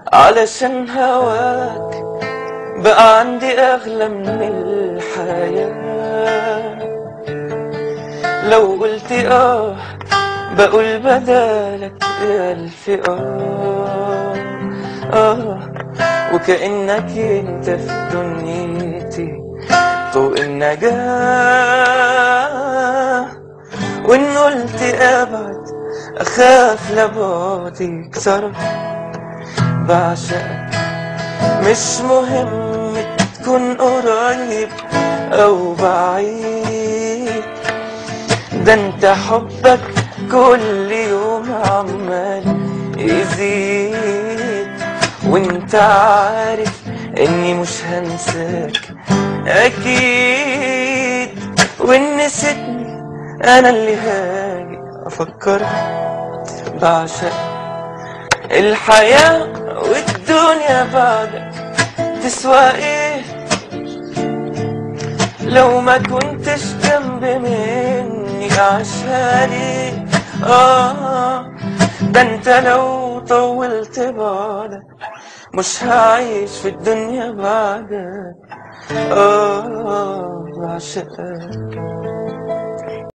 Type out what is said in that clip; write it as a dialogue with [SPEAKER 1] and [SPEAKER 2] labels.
[SPEAKER 1] علشان هواك بقى عندي أغلى من الحياة لو قلت آه بقول بدالك ألف آه آه وكأنك انت في دنيتي طوق النجاة وإن قلت أبعد أخاف لبعدي يكسرك بعشقك مش مهم تكون قريب أو بعيد ده انت حبك كل يوم عمال يزيد وانت عارف اني مش هنساك اكيد وان نسيتني انا اللي هاجي افكرك بعشق الحياة والدنيا بعدك تسوى ايه لو ما كنتش جنب مني اعيشها ليه اه ده انت لو طولت بعدك مش هعيش في الدنيا بعدك اه بعشقك